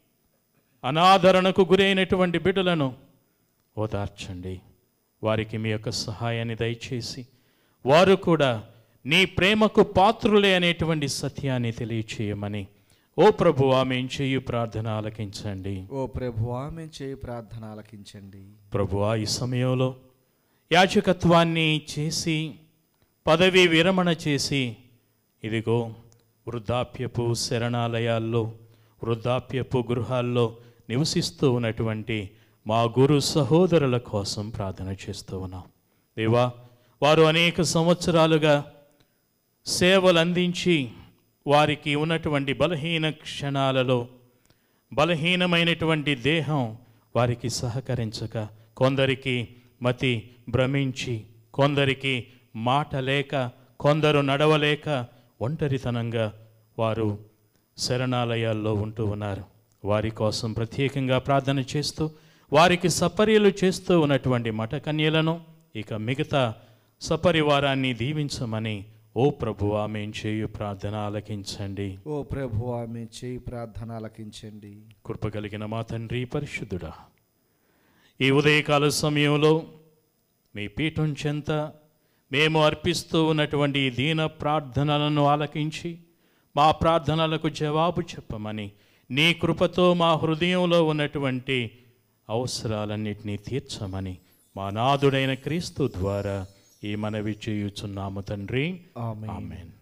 అనాదరణకు గురైనటువంటి బిడ్డలను ఓదార్చండి వారికి మీ యొక్క సహాయాన్ని దయచేసి వారు కూడా నీ ప్రేమకు పాత్రులే అనేటువంటి సత్యాన్ని తెలియచేయమని ఓ ప్రభు ఆమె చేయు ప్రార్థన ఆలకించండి ఓ ప్రభు ఆమె చేయి ప్రార్థన ఆలకించండి ప్రభువా ఈ సమయంలో యాచకత్వాన్ని చేసి పదవి విరమణ చేసి ఇదిగో వృద్ధాప్యపు శరణాలయాల్లో వృద్ధాప్యపు గృహాల్లో నివసిస్తూ ఉన్నటువంటి మా గురు సహోదరుల కోసం ప్రార్థన చేస్తూ ఉన్నాం దేవా వారు అనేక సంవత్సరాలుగా సేవలు అందించి వారికి ఉన్నటువంటి బలహీన క్షణాలలో బలహీనమైనటువంటి దేహం వారికి సహకరించక కొందరికి మతి భ్రమించి కొందరికి మాట లేక కొందరు నడవలేక ఒంటరితనంగా వారు శరణాలయాల్లో ఉంటూ ఉన్నారు వారి కోసం ప్రత్యేకంగా ప్రార్థన చేస్తూ వారికి సపర్యలు చేస్తూ ఉన్నటువంటి మఠకన్యలను ఇక మిగతా సపరివారాన్ని దీవించమని ఓ ప్రభు ఆమె చేయు ప్రార్థన ఆలకించండి ఓ ప్రభు ఆమె చేయి ప్రార్థన ఆలకించండి కృప కలిగిన మా తండ్రి పరిశుద్ధుడా ఈ ఉదయకాల సమయంలో మీ పీఠం చెంత మేము అర్పిస్తూ ఉన్నటువంటి ఈ దీన ప్రార్థనలను ఆలకించి మా ప్రార్థనలకు జవాబు చెప్పమని నీ కృపతో మా హృదయంలో ఉన్నటువంటి అవసరాలన్నిటినీ తీర్చమని మా నాదుడైన క్రీస్తు ద్వారా ఈ మనవి చేయుచున్నాము తండ్రి ఆమేన్. ఆమెన్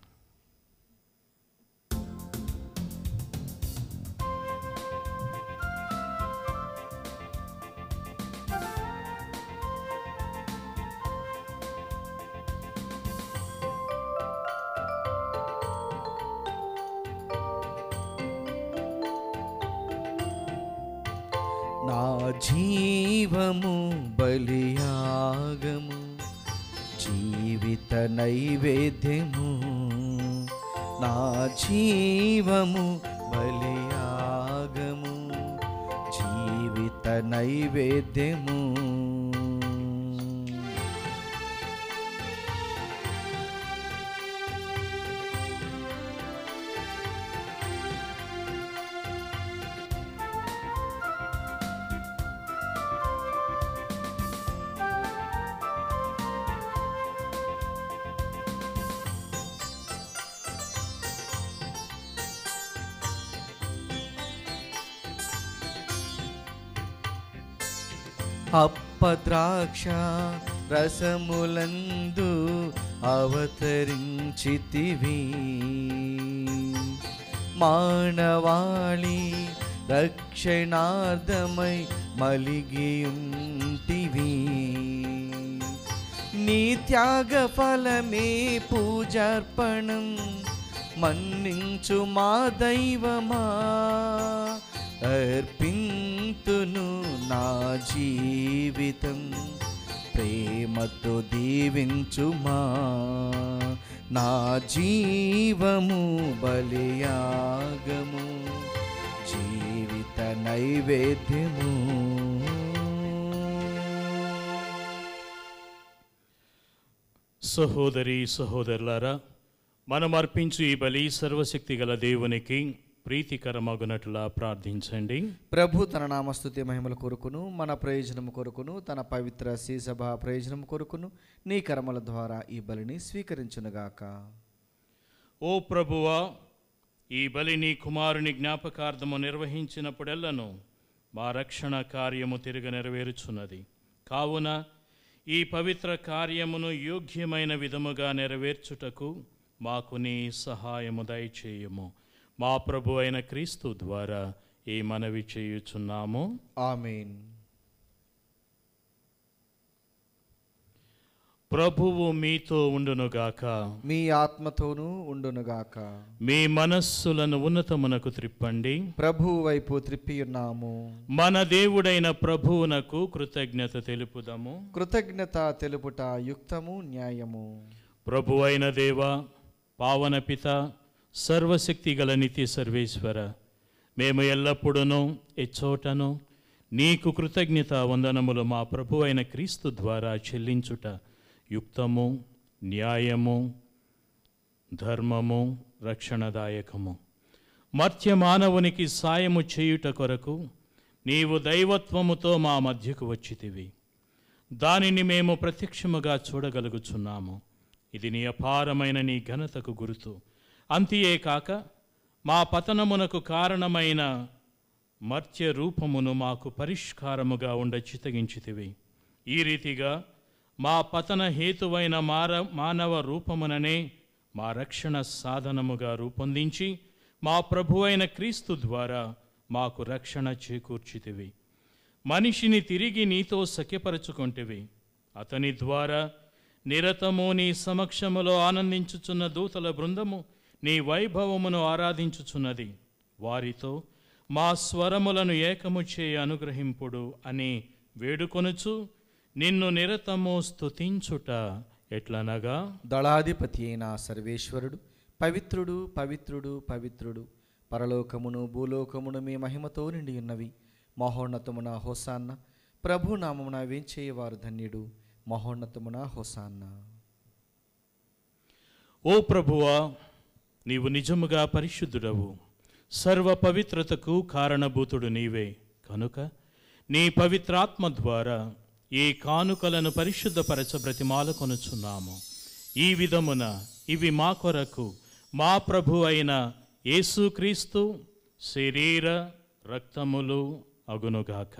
నా జీవము బలియాగము జీవిత నైవేద్యము నా జీవము బలియాగము జీవిత నైవేద్యము అప్పద్రాక్ష రసములందు అవతరించితివి మానవాళి రక్షణార్థమై మలిగియుంటివి నీ త్యాగ ఫలమే పూజార్పణం మన్నించు మా దైవమా అర్పింతును నా జీవితం ప్రేమతో దీవించుమా నా జీవము బలియాగము జీవిత నైవేద్యము సహోదరి సహోదరులారా మనం అర్పించు ఈ బలి సర్వశక్తి గల దేవునికి ప్రీతికరమగునట్లా ప్రార్థించండి ప్రభు తన నామస్తుతి మహిమల కొరకును మన ప్రయోజనము కొరకును తన పవిత్ర శ్రీసభ ప్రయోజనం కొరకును నీ కర్మల ద్వారా ఈ బలిని స్వీకరించునుగాక ఓ ప్రభువా ఈ బలి నీ కుమారుని జ్ఞాపకార్థము నిర్వహించినప్పుడెల్లను మా రక్షణ కార్యము తిరిగి నెరవేరుచున్నది కావున ఈ పవిత్ర కార్యమును యోగ్యమైన విధముగా నెరవేర్చుటకు మాకు నీ సహాయము దయచేయము మా ప్రభు అయిన క్రీస్తు ద్వారా ఈ మనవి చేయుచున్నాము ఆమెన్ ప్రభువు మీతో ఉండునుగాక మీ ఆత్మతోనూ ఉండునుగాక మీ మనస్సులను ఉన్నతమునకు త్రిప్పండి ప్రభు వైపు త్రిప్పియున్నాము మన దేవుడైన ప్రభువునకు కృతజ్ఞత తెలుపుదము కృతజ్ఞత తెలుపుట యుక్తము న్యాయము ప్రభు అయిన దేవ పావన పిత సర్వశక్తి గల నిత్య సర్వేశ్వర మేము ఎల్లప్పుడూ ఎచ్చోటను నీకు కృతజ్ఞత వందనములు మా ప్రభు అయిన క్రీస్తు ద్వారా చెల్లించుట యుక్తము న్యాయము ధర్మము రక్షణదాయకము మర్త్య మానవునికి సాయము చేయుట కొరకు నీవు దైవత్వముతో మా మధ్యకు వచ్చితివి దానిని మేము ప్రత్యక్షముగా చూడగలుగుచున్నాము ఇది నీ అపారమైన నీ ఘనతకు గుర్తు అంతియే కాక మా పతనమునకు కారణమైన మర్త్య రూపమును మాకు పరిష్కారముగా ఉండ చితగించితివి ఈ రీతిగా మా పతన హేతువైన మార మానవ రూపముననే మా రక్షణ సాధనముగా రూపొందించి మా ప్రభువైన క్రీస్తు ద్వారా మాకు రక్షణ చేకూర్చితివి మనిషిని తిరిగి నీతో సఖ్యపరచుకొంటివి అతని ద్వారా నిరతము నీ సమక్షములో ఆనందించుచున్న దూతల బృందము నీ వైభవమును ఆరాధించుచున్నది వారితో మా స్వరములను ఏకము చేయ అనుగ్రహింపుడు అని వేడుకొనుచు నిన్ను నిరతము స్తుతించుట ఎట్లనగా దళాధిపతి అయిన సర్వేశ్వరుడు పవిత్రుడు పవిత్రుడు పవిత్రుడు పరలోకమును భూలోకమును మీ మహిమతో నిండి ఉన్నవి మహోన్నతమున హోసాన్న ప్రభు నామమున వేంచేయవారు ధన్యుడు మహోన్నతమున హోసాన్న ఓ ప్రభువా నీవు నిజముగా పరిశుద్ధుడవు సర్వ పవిత్రతకు కారణభూతుడు నీవే కనుక నీ పవిత్రాత్మ ద్వారా ఈ కానుకలను పరిశుద్ధపరచ బ్రతిమాల కొనుచున్నాము ఈ విధమున ఇవి మా కొరకు మా ప్రభు అయిన యేసుక్రీస్తు శరీర రక్తములు అగునుగాక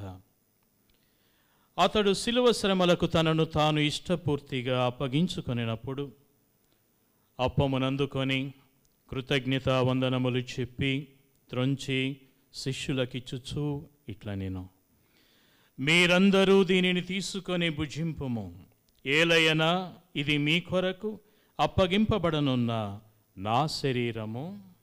అతడు శిలువ శ్రమలకు తనను తాను ఇష్టపూర్తిగా అప్పగించుకొనినప్పుడు అప్పమునందుకొని కృతజ్ఞత వందనములు చెప్పి త్రొంచి శిష్యులకిచ్చుచూ ఇట్లా నేను మీరందరూ దీనిని తీసుకొని భుజింపుము ఏలయనా ఇది మీ కొరకు అప్పగింపబడనున్న నా శరీరము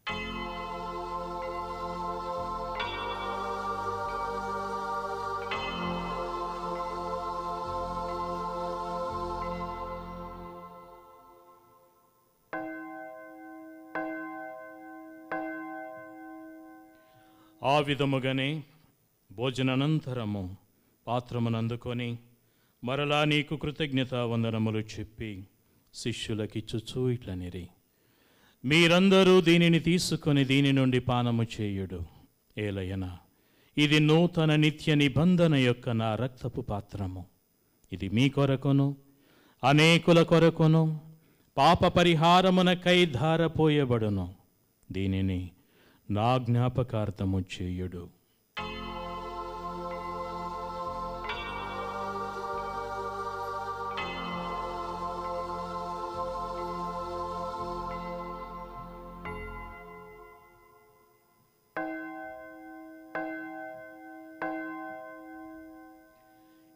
ఆ విధముగానే భోజనానంతరము పాత్రమునందుకొని మరలా నీకు కృతజ్ఞత వందనములు చెప్పి శిష్యులకిచ్చుచూ ఇట్లనిరి మీరందరూ దీనిని తీసుకొని దీని నుండి పానము చేయుడు ఏలయన ఇది నూతన నిత్య నిబంధన యొక్క నా రక్తపు పాత్రము ఇది మీ కొరకును అనేకుల కొరకును పాప పరిహారమునకై ధారపోయబడును దీనిని నా జ్ఞాపకార్థము చేయుడు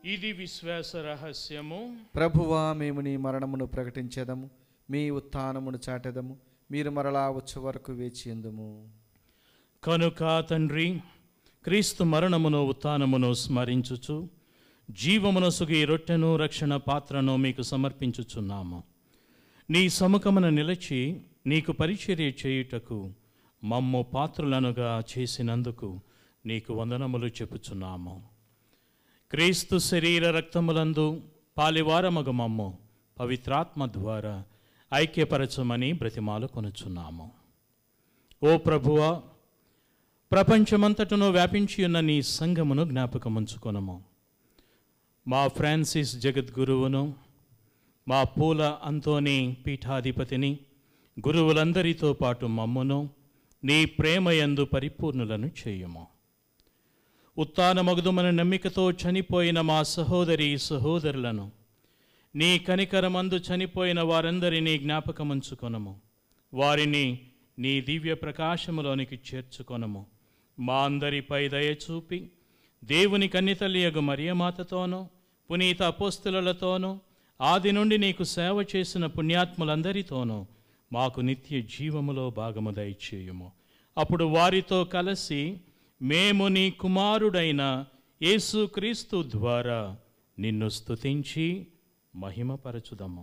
ఇది విశ్వాస రహస్యము ప్రభువా మేము నీ మరణమును ప్రకటించెదము మీ ఉత్థానమును చాటెదము మీరు మరలా వచ్చే వరకు వేచి ఎందుము కనుక తండ్రి క్రీస్తు మరణమును ఉత్థానమును స్మరించుచు జీవమునసుగు ఈ రొట్టెను రక్షణ పాత్రను మీకు సమర్పించుచున్నాము నీ సముఖమున నిలిచి నీకు పరిచర్య చేయుటకు మమ్ము పాత్రులనుగా చేసినందుకు నీకు వందనములు చెప్పుచున్నాము క్రీస్తు శరీర రక్తములందు పాలివారమగు మమ్ము పవిత్రాత్మ ద్వారా ఐక్యపరచమని బ్రతిమాలు కొనుచున్నాము ఓ ప్రభువా ప్రపంచమంతటను వ్యాపించి ఉన్న నీ సంఘమును జ్ఞాపకముంచుకొనము మా ఫ్రాన్సిస్ జగద్గురువును మా పూల అంతోని పీఠాధిపతిని గురువులందరితో పాటు మమ్మును నీ ప్రేమయందు పరిపూర్ణులను చేయుము ఉత్తానమగుదుమన నమ్మికతో చనిపోయిన మా సహోదరి సహోదరులను నీ కనికరమందు చనిపోయిన వారందరినీ జ్ఞాపకముంచుకొనము వారిని నీ దివ్య ప్రకాశములోనికి చేర్చుకొనము మా అందరిపై దయ చూపి దేవుని కన్నితల్లియగు మరియమాతతోనూ పునీత అపోస్తులతోనూ ఆది నుండి నీకు సేవ చేసిన పుణ్యాత్ములందరితోనూ మాకు నిత్య జీవములో భాగము దయచేయుము అప్పుడు వారితో కలిసి మేము నీ కుమారుడైన యేసుక్రీస్తు ద్వారా నిన్ను స్తుతించి మహిమపరచుదము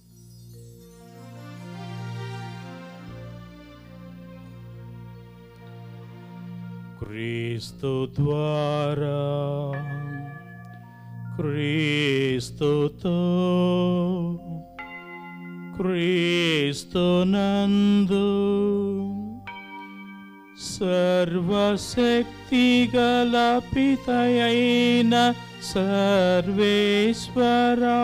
క్రీస్తు ద్వారా క్రీస్తుతో క్రీస్తునందు సర్వశక్తి గల పితయైన సర్వేశ్వరా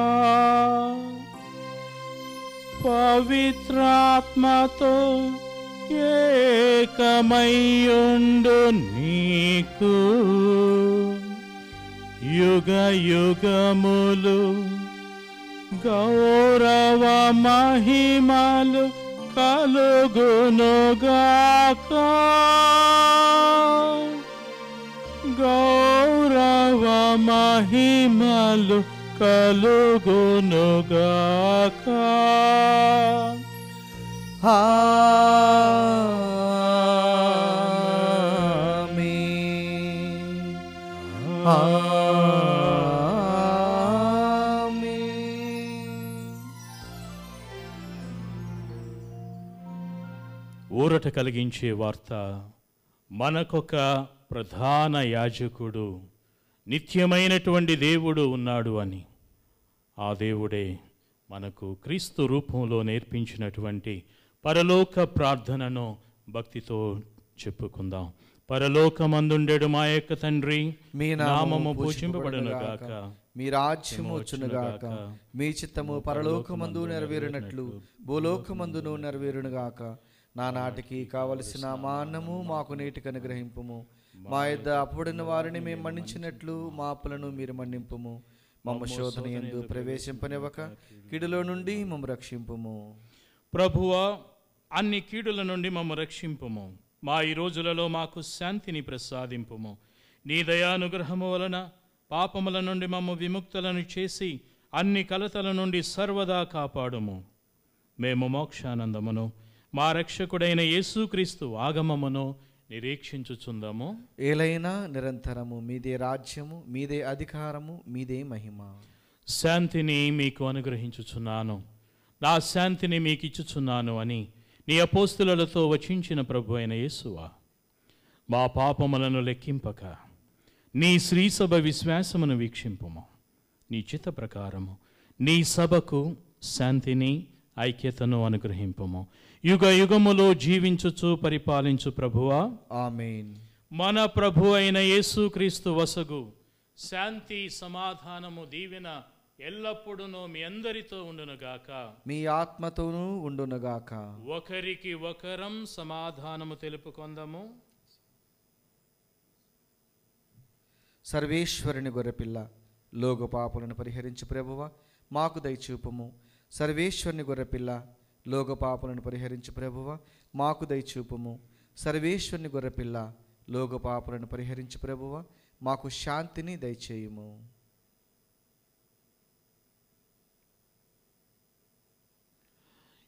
పవిత్రాత్మతో ఏకమయ్యుండు నీకు యుగ యుగములు గౌరవ మహిమలు కలుగునుగాక గౌరవ మహిమలు కలుగునుగాక ఆమేన్. ఆమేన్. ఊరట కలిగించే వార్త మనకొక ప్రధాన యాజకుడు నిత్యమైనటువంటి దేవుడు ఉన్నాడు అని ఆ దేవుడే మనకు క్రీస్తు రూపంలో నేర్పించినటువంటి పరలోక ప్రార్థనను భక్తితో చెప్పుకుందాం పరలోకమందుండెడు మా యొక్క తండ్రి మీ నామము పూజింపబడును గాక మీ రాజ్యము వచ్చునుగాక మీ చిత్తము పరలోకమందు నెరవేరినట్లు భూలోకమందును నెరవేరునుగాక నా నాటికి కావలసిన మా అన్నము మాకు నేటికి అనుగ్రహింపుము మా యొద్ద అప్పుడిన వారిని మేము మన్నించినట్లు మా అప్పులను మీరు మన్నింపుము మమ్మ శోధన ఎందు ప్రవేశింపనివ్వక కిడులో నుండి మమ్మ రక్షింపుము ప్రభువా అన్ని కీడుల నుండి మమ్మ రక్షింపుము మా ఈ రోజులలో మాకు శాంతిని ప్రసాదింపుము నీ దయానుగ్రహము వలన పాపముల నుండి మమ్మ విముక్తులను చేసి అన్ని కలతల నుండి సర్వదా కాపాడుము మేము మోక్షానందమును మా రక్షకుడైన యేసుక్రీస్తు ఆగమమును నిరీక్షించుచుందము ఏలైనా నిరంతరము మీదే రాజ్యము మీదే అధికారము మీదే మహిమ శాంతిని మీకు అనుగ్రహించుచున్నాను నా శాంతిని మీకు ఇచ్చుచున్నాను అని నీ అపోస్తులతో వచించిన ప్రభు అయిన యేసువా మా పాపములను లెక్కింపక నీ శ్రీసభ విశ్వాసమును వీక్షింపుము నీ చిత్త ప్రకారము నీ సభకు శాంతిని ఐక్యతను అనుగ్రహింపుము యుగ యుగములో జీవించుచు పరిపాలించు ప్రభువా ఆమెన్ మన ప్రభు అయిన యేసుక్రీస్తు వసగు శాంతి సమాధానము దీవెన ఎల్లప్పుడూ మీ అందరితో ఉండునుగాక మీ ఆత్మతోనూ ఉండునుగాక ఒకరికి ఒకరం సమాధానము తెలుపుకొందము సర్వేశ్వరుని గొర్రెపిల్ల లోక పాపులను పరిహరించి ప్రభువ మాకు దయచూపము సర్వేశ్వరుని గొర్రెపిల్ల లోక పాపులను పరిహరించి ప్రభువ మాకు దయచూపము సర్వేశ్వరుని గొర్రెపిల్ల లోక పాపులను పరిహరించి ప్రభువ మాకు శాంతిని దయచేయుము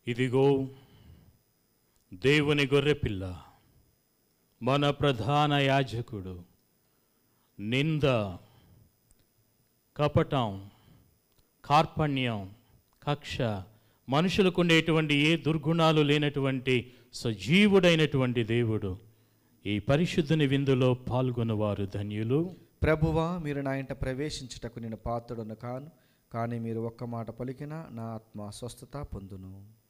ఇదిగో దేవుని గొర్రెపిల్ల మన ప్రధాన యాజకుడు నింద కపటం కార్పణ్యం కక్ష మనుషులకు ఉండేటువంటి ఏ దుర్గుణాలు లేనటువంటి సజీవుడైనటువంటి దేవుడు ఈ పరిశుద్ధుని విందులో పాల్గొన్నవారు ధన్యులు ప్రభువా మీరు నా ఇంట ప్రవేశించుటకు నేను పాత్రుడను కాను కానీ మీరు ఒక్క మాట పలికినా నా ఆత్మ స్వస్థత పొందును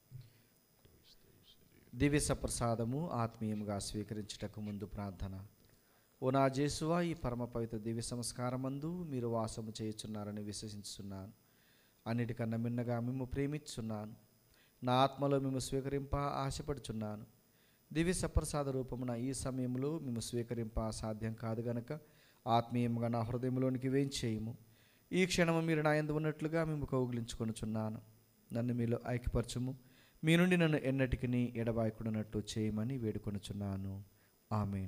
దివ్య సప్రసాదము ఆత్మీయముగా స్వీకరించుటకు ముందు ప్రార్థన ఓ నా జేసువా ఈ పరమ పవిత్ర దివ్య సంస్కారమందు మీరు వాసము చేయుచున్నారని విశ్వసించున్నాను అన్నిటికన్నా మిన్నగా మేము ప్రేమించున్నాను నా ఆత్మలో మేము స్వీకరింప ఆశపడుచున్నాను దివ్య సప్రసాద రూపమున ఈ సమయంలో మేము స్వీకరింప సాధ్యం కాదు గనక ఆత్మీయంగా నా హృదయంలోనికి వేయించేయము ఈ క్షణము మీరు నా యందు ఉన్నట్లుగా మేము కౌగిలించుకొనుచున్నాను నన్ను మీలో ఐక్యపరచుము మీ నుండి నన్ను ఎన్నటికి ఎడబాయకుడినట్లు చేయమని వేడుకొనుచున్నాను ఆమెన్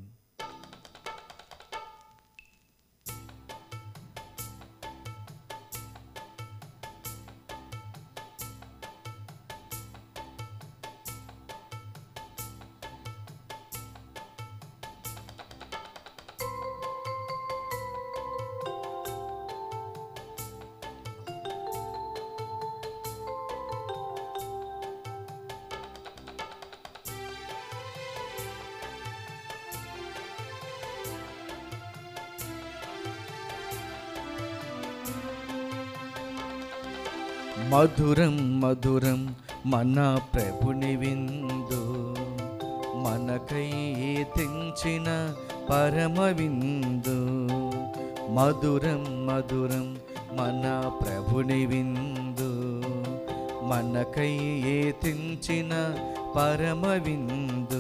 మధురం మధురం మన ప్రభుని విందు మనకై తెంచిన పరమ విందు మధురం మధురం మన ప్రభుని విందు మనకై తెంచిన పరమ విందు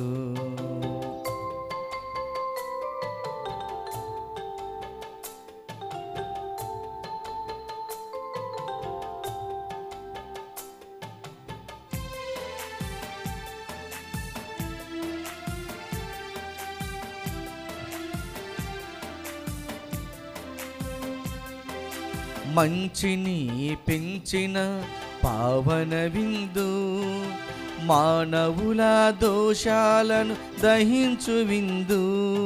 మంచిని పెంచిన పావన విందు మానవుల దోషాలను దహించు విందు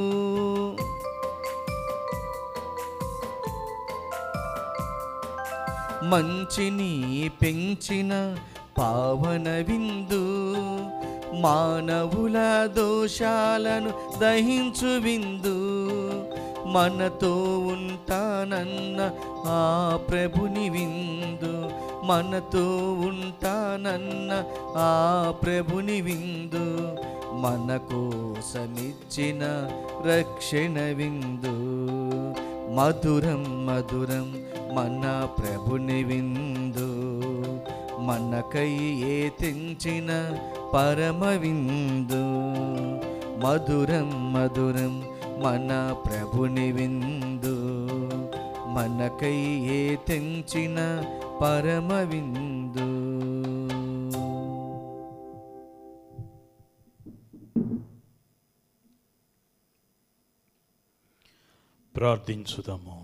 మంచిని పెంచిన పావన విందు మానవుల దోషాలను దహించు విందు మనతో ఉంటానన్న ఆ ప్రభుని విందు మనతో ఉంటానన్న ఆ ప్రభుని విందు మన కోసమిచ్చిన రక్షణ విందు మధురం మధురం మన ప్రభుని విందు మనకై ఏ తెంచిన పరమ విందు మధురం మధురం మన ప్రభుని విందు మనకై ఏ తెంచిన పరమ విందు ప్రార్థించుదాము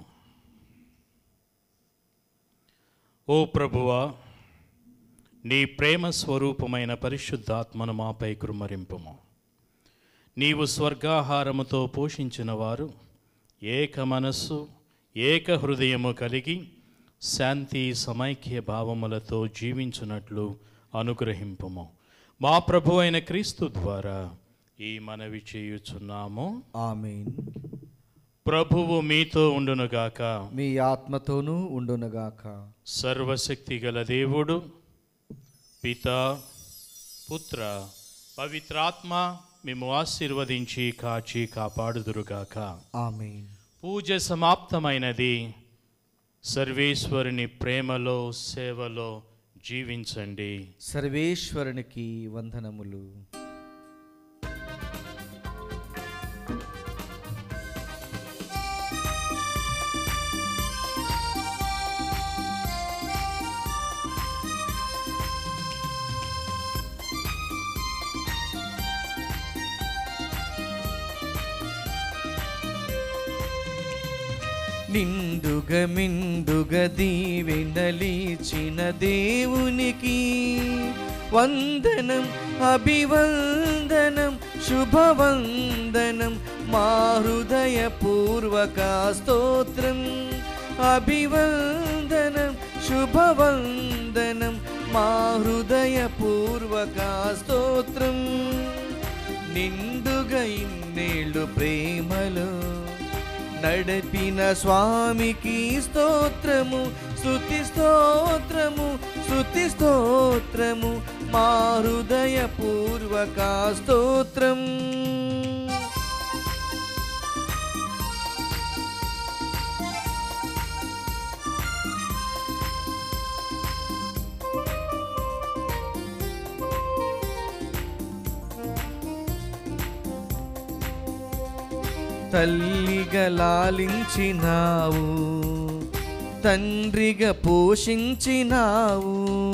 ఓ ప్రభువా నీ ప్రేమ స్వరూపమైన పరిశుద్ధాత్మను మాపై కృమ్మరింపుము నీవు స్వర్గాహారముతో పోషించిన వారు ఏక మనస్సు ఏక హృదయము కలిగి శాంతి సమైక్య భావములతో జీవించున్నట్లు అనుగ్రహింపుము మా ప్రభు అయిన క్రీస్తు ద్వారా ఈ మనవి చేయుచున్నాము ఆమెన్ ప్రభువు మీతో ఉండునుగాక మీ ఆత్మతోనూ ఉండునగాక సర్వశక్తి గల దేవుడు పిత పుత్ర పవిత్రాత్మ మేము ఆశీర్వదించి కాచి కాపాడుదురుగాక ఆమెన్ పూజ సమాప్తమైనది సర్వేశ్వరుని ప్రేమలో సేవలో జీవించండి సర్వేశ్వరునికి వందనములు నిండుగ మిండుగ దీవెనలీచిన దేవునికి వందనం అభివందనం శుభవందనం మా హృదయపూర్వక స్తోత్రం అభివందనం శుభవందనం మా హృదయపూర్వక స్తోత్రం నిండుగా ఇన్నేళ్ళు ప్రేమలో నడిపిన స్వామికి స్తోత్రము స్తుతి స్తోత్రము స్తుతి స్తోత్రము మా హృదయపూర్వక స్తోత్రం తల్లిగా లాలించినావు తండ్రిగా పోషించినావు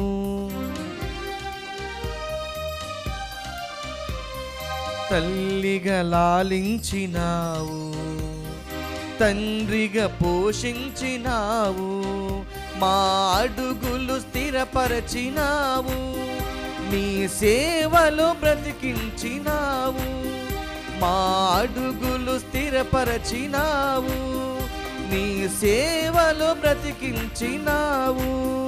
తల్లిగా లాలించినావు తండ్రిగా పోషించినావు మా అడుగులు స్థిరపరచినావు నీ సేవలో బ్రతికించినావు మా అడుగులు స్థిరపరచినావు నీ సేవలో బ్రతికించినావు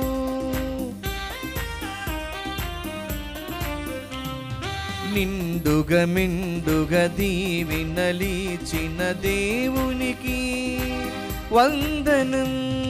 నిండుగ మిండుగ దీవినలీచిన దేవునికి వందనం